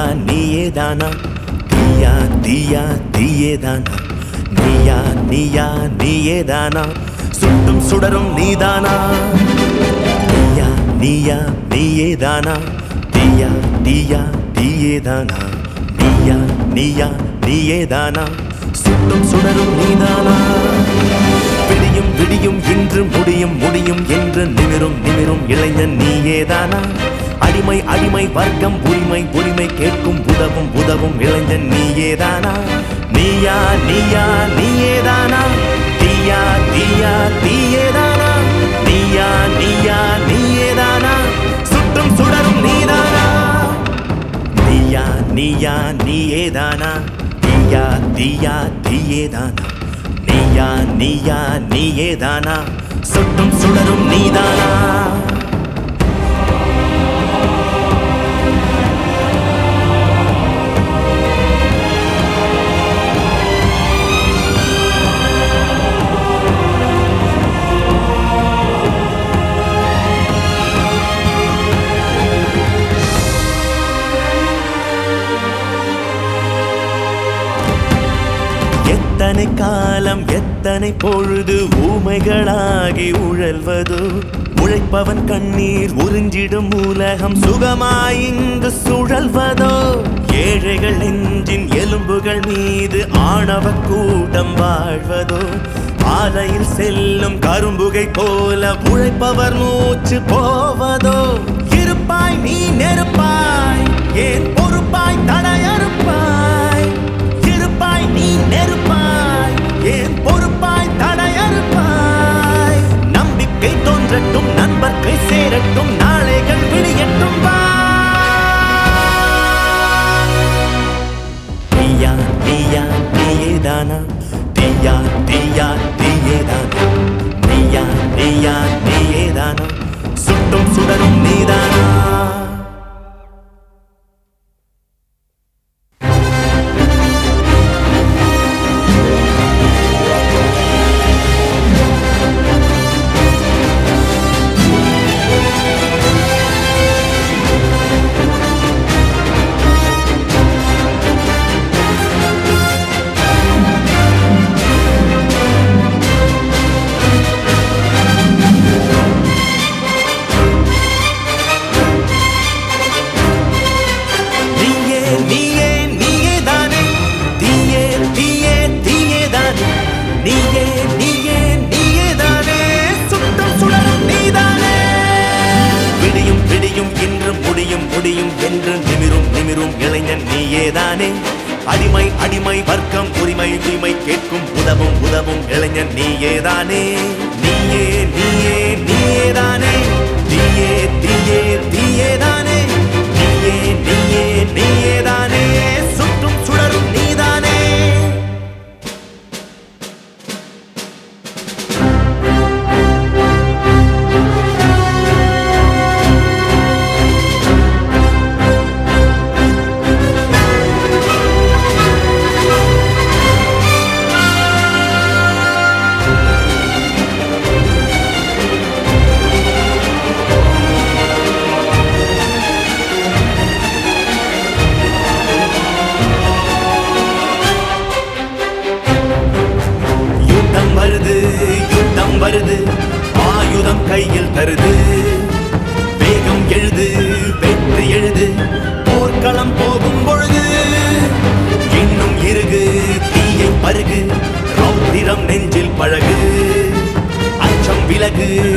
நீயேதானா தீயா தீயா தீயேதானா நீயா நீயா நீயேதானா சுட்டும் சுடரும் நீதானா நீயா நீயா நீயேதானா தீயா தீயா தீயேதானா நீயா நீயா நீயேதானா சுட்டும் சுடரும் நீதானா விடியும் விடியும் இன்று முடியும் முடியும் என்று நிமிரும் நிமிரும் இளைஞன் நீயேதானா அடிமை அடிமை வர்க்கம் உரிமை உரிமை கேட்கும் உதவும் உதவும் இளைஞன் நீயேதானா நீயா நீயா நீயேதானா தீயா தீயா தீயேதானா நீயா நீயா நீயேதானா சுற்றும் சுடரும் நீதானா நீயா நீயா நீயேதானா தீயா தீயா தீயேதானா நீயா நீயா நீயேதானா சுட்டும் சுடரும் நீதானா எத்தனை காலம் எத்தனை பொழுது ஊமைகளாகி உழல்வதோ உழைப்பவன் கண்ணீர் உறிஞ்சிடும் உலகம் சுகமாய் இங்கு சுழல்வதோ ஏழைகள் நெஞ்சின் எலும்புகள் மீது ஆணவ கூட்டம் வாழ்வதோ ஆலையில் செல்லும் கரும்புகை போல உழைப்பவர் மூச்சு போவதோ இருப்பாய் நீ நெருப்பாய் ஏன் பொறுப்பாய் தடையறுப்பாய் இருப்பாய் நீ நெருப்பாய் ஏன் பொறுப்பாய் தடையறுப்பாய் நம்பிக்கை தோன்றட்டும் நண்பர்க்கை சேரட்டும் நாளைகள் விடியட்டும் வா நீயா நீயா நீயேதானா தீயா தீயா தீயேதானா நீயா நீயா நீயேதானா சுட்டும் சுடரும் நீதானா நீயே நீயே நீயே தானே தீயே தீயே தீயே தானே நீயே நீயே நீயே தானே சுட்டம் சுடரும் நீதானே விடியும் விடியும் இன்று முடியும் முடியும் என்று நிமிரும் நிமிரும் இளைஞன் நீயே தானே அடிமை அடிமை வர்க்கம் உரிமை உரிமை கேட்கும் உதவும் உதவும் இளைஞன் நீயே தானே நீயே நீயே நீயே தானே தீயே தீயே தீயே தானே நீயே நீயே நீயே தானே சுற்றும் சுடரும் நீதானே யுத்தம் வருது யுத்தம் வருது ஆயுதம் கையில் தருது வேகம் எழுது வெற்றி எழுது போர்க்களம் போகும் பொழுது இன்னும் இருகு தீயை பருகு ரௌத்திரம் நெஞ்சில் பழகு அச்சம் விலகு